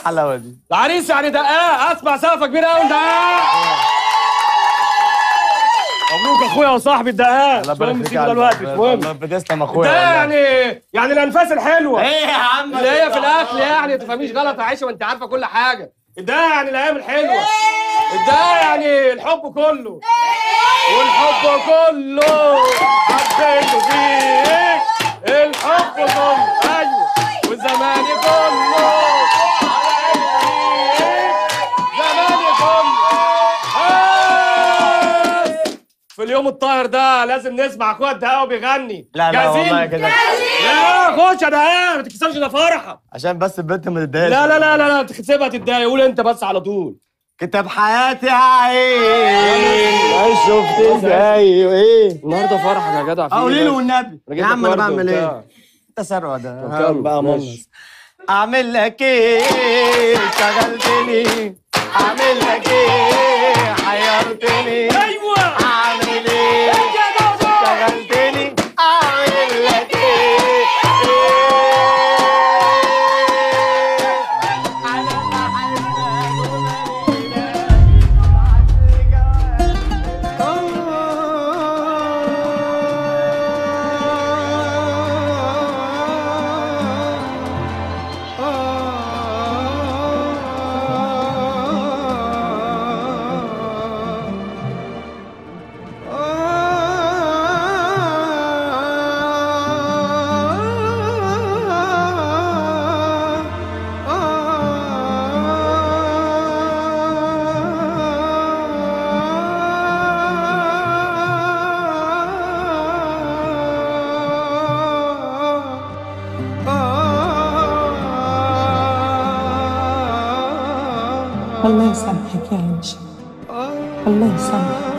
الحلاوه دي العريس يعني دقاق اسمع سقفه كبيره قوي دقاق مبروك اخويا وصاحبي الدقاق الله مش مهم يبارك فيك نسيبه يا دلوقتي قلبي. مش مهم الله بتسلم اخويا ده والله. يعني يعني الانفاس الحلوه ايه يا عم اللي هي في الاكل يعني ما تفهميش غلط يا عائشه وانت عارفه كل حاجه ده يعني الايام الحلوه ده يعني الحب كله والحب كله حبيته فيك الحب كله ايوه وزماني كله على فيك زماني كله بس. في اليوم الطاهر ده لازم نسمع اخويا الدهاوي بيغني لا لا جاهزين؟ والله كده لا خش يا دهاوي ما تكسرش ده فرحه عشان بس البنت ما تتضايقش لا لا لا لا لا تسيبها تتضايق قول انت بس على طول كتاب حياتي يا عين شفت ازاي وايه النهارده فرحك يا جدع في قولي إيه له بس؟ والنبي أنا يا جايب عم لك انا ورد بعمل ايه وبتاع. التسرع ده طب ها، يلا، بقى ماشي. مونس اعمل لك ايه شغلتني اعمل لك ايه حيرتني ايوه اعمل ايه شغلتني اعمل لك ايه الله يسامحك يا عيشة الله يسامحك